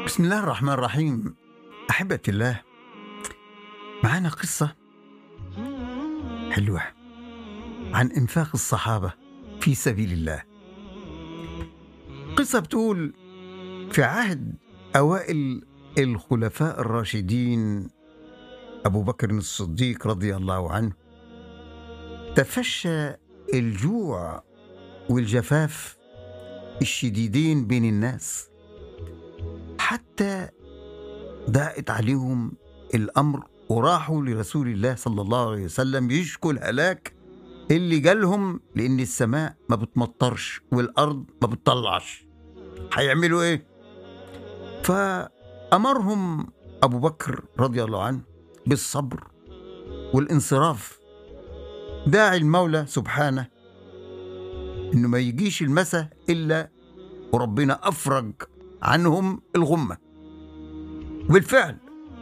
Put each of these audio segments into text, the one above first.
بسم الله الرحمن الرحيم أحبتي الله معانا قصة حلوة عن إنفاق الصحابة في سبيل الله قصة بتقول في عهد أوائل الخلفاء الراشدين أبو بكر الصديق رضي الله عنه تفشى الجوع والجفاف الشديدين بين الناس حتى ضاقت عليهم الأمر وراحوا لرسول الله صلى الله عليه وسلم يشكوا الهلاك اللي جالهم لأن السماء ما بتمطرش والأرض ما بتطلعش هيعملوا إيه؟ فأمرهم أبو بكر رضي الله عنه بالصبر والانصراف داعي المولى سبحانه إنه ما يجيش المسا إلا وربنا أفرج عنهم الغمة وبالفعل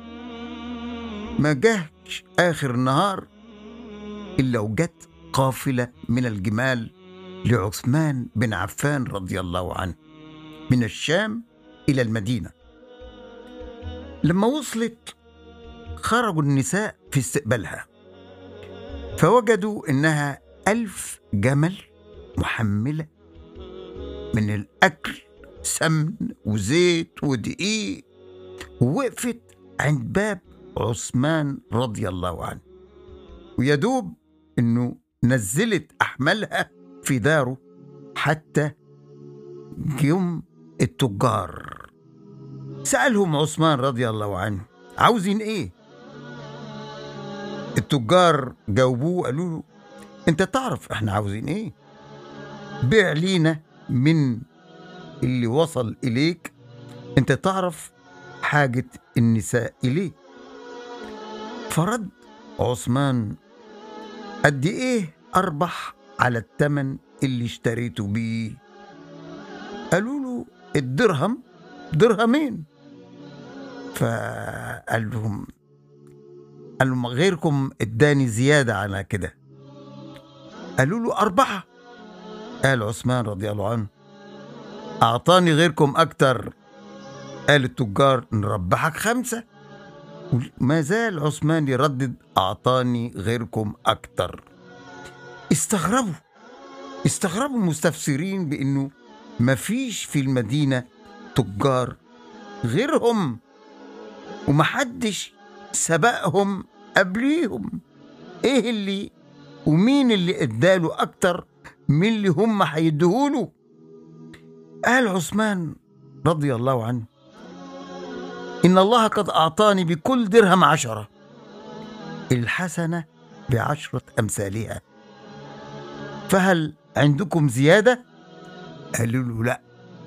ما جاش آخر النهار إلا وجت قافلة من الجمال لعثمان بن عفان رضي الله عنه من الشام إلى المدينة لما وصلت خرجوا النساء في استقبالها فوجدوا إنها ألف جمل محملة من الأكل سمن وزيت ودقيق ووقفت عند باب عثمان رضي الله عنه ويدوب انه نزلت احمالها في داره حتى يوم التجار سألهم عثمان رضي الله عنه عاوزين ايه التجار جاوبوه قالوا له انت تعرف احنا عاوزين ايه بيع لينا من اللي وصل إليك أنت تعرف حاجة النساء إليه فرد عثمان قد إيه أربح على التمن اللي اشتريته بيه قالوا له الدرهم درهمين فقال لهم قال لهم غيركم اداني زيادة على كده قالوا له أربعة قال عثمان رضي الله عنه أعطاني غيركم أكتر قال التجار نربحك خمسة ما زال عثمان يردد أعطاني غيركم أكتر استغربوا استغربوا المستفسرين بأنه مفيش في المدينة تجار غيرهم ومحدش سبقهم قبليهم ايه اللي ومين اللي اداله اكتر من اللي هم هيديهوله قال عثمان رضي الله عنه إن الله قد أعطاني بكل درهم عشرة الحسنة بعشرة أمثالها فهل عندكم زيادة؟ قالوا له لا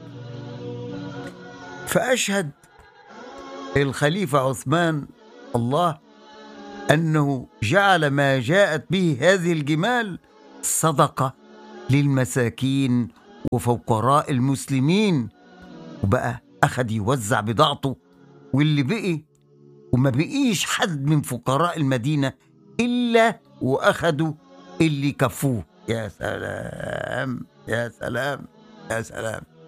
فأشهد الخليفة عثمان الله أنه جعل ما جاءت به هذه الجمال صدقة للمساكين وفقراء المسلمين وبقى أخد يوزع بضاعته واللي بقي وما بقيش حد من فقراء المدينة إلا وأخدوا اللي كفوه يا سلام يا سلام يا سلام